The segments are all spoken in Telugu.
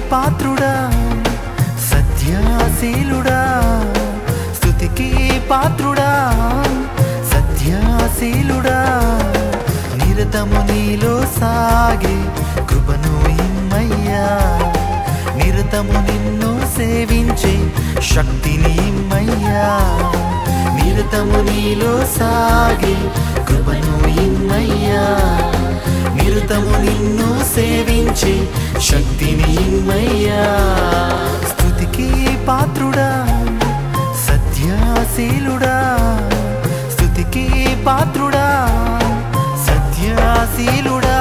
పాత్రుడా సత్యాశీలుడా స్తుతికి పాత్రుడా సత్యాశీలుడా నిరతము నీలో సాగే కృపను ఇమ్మయ్యా నిరతము నిన్ను సేవించే శక్తిని ఇమ్మయ్యా నిరతము నీలో సాగే కృపను ఇమ్మయ్యా నిరతము నిన్ను సేవించే శక్తిని ఇమ్మయ్యా స్తుతికి పాత్రుడా సత్యాశీలుడా స్తుతికి పాత్రుడా సత్యాశీలుడా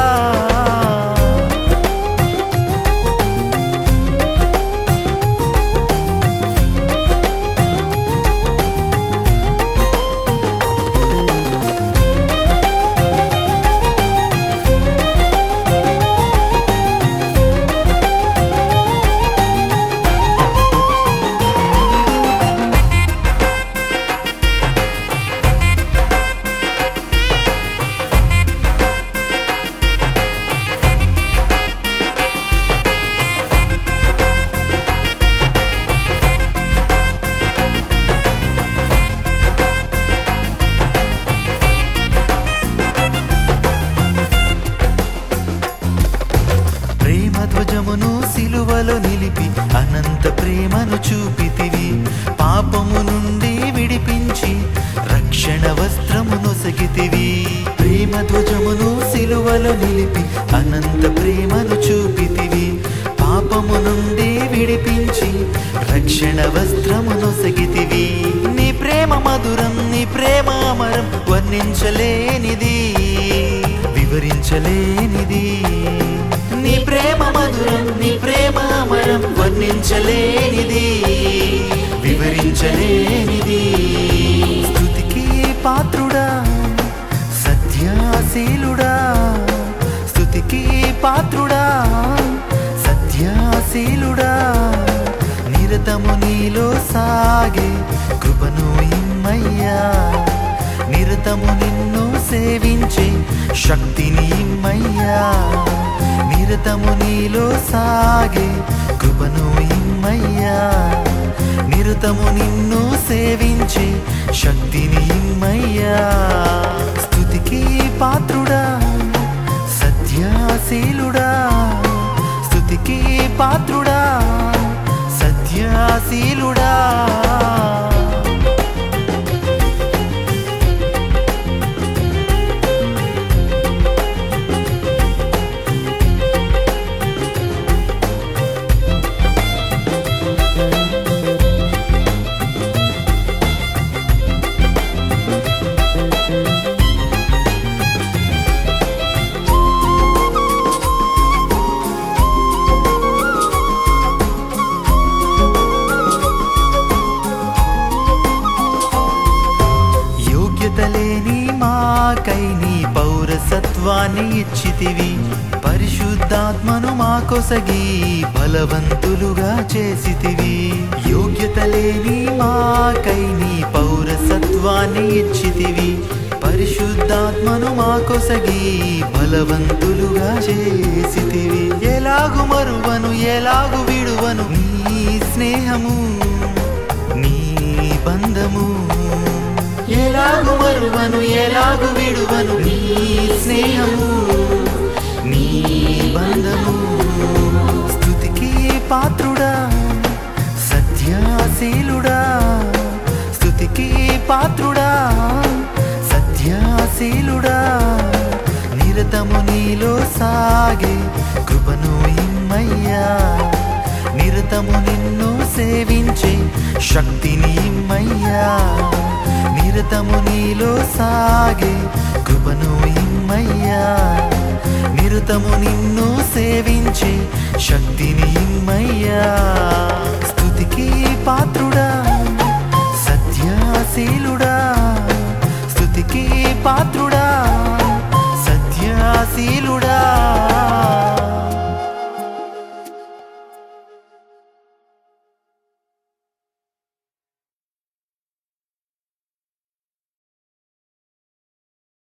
ప్రేమ ధ్వజమును సిలువలో నిలిపి అనంత ప్రేమను చూపితివి పాపము నుండి విడిపించి రక్షణ వస్త్రమును సగితివి ప్రేమ ధ్వజమును సిలువలో నిలిపి అనంత ప్రేమను చూపితివి పాపము నుండి విడిపించి రక్షణ వస్త్రమును సగితివి నీ ప్రేమ మధురం నీ ప్రేమ అమరం వర్ణించలేనిది వివరించలేనిది నీ ప్రేమ మధురం నీ ప్రేమ అమరం వర్ణించలేనిది వివరించలేనిది స్తుతికి పాత్రుడా సత్యాశీలుడా స్తుతికి పాత్రుడా సత్యాశీలుడా నిరతము నీలో సాగే కృపను ఇమ్మయ్యా నిరతము నిన్ను సేవించే శక్తిని ఇమ్మయ్యా నిరతము నీలో సాగే కృపను ఇమ్మయ్యా నిరతము నిన్ను సేవించే శక్తిని ఇమ్మయ్యా స్తుతికి పాత్రుడా సత్యాశీలుడా స్తుతికి పాత్రుడా సత్యాశీలుడా యోగ్యత లేని మాకై నీ పౌరసత్వాన్ని ఇచ్చితివి పరిశుద్ధాత్మను మాకొసగి బలవంతులుగా చేసితివి యోగ్యత లేని మాకై నీ పౌరసత్వాన్ని ఇచ్చితివి పరిశుద్ధాత్మను మాకొసగి బలవంతులుగా చేసితివి ఎలాగు మరువను ఎలాగు విడువను నీ స్నేహము నీ బంధము ఎలాగు మరువను ఎలాగు విడువను నీ స్నేహము నీ బంధము స్తుతికి పాత్రుడా సత్యాశీలుడా స్తుతికి పాత్రుడా సత్యాశీలుడా నిరతము నీలో సాగే కృపను ఇమ్మయ్యా నిరతము నిన్ను సేవించే శక్తిని ఇమ్మయ్యా నిరతము నీలో సాగే కృపను ఇమ్మయ్యా నిరతము నిన్ను సేవించే శక్తిని ఇమ్మయ్యా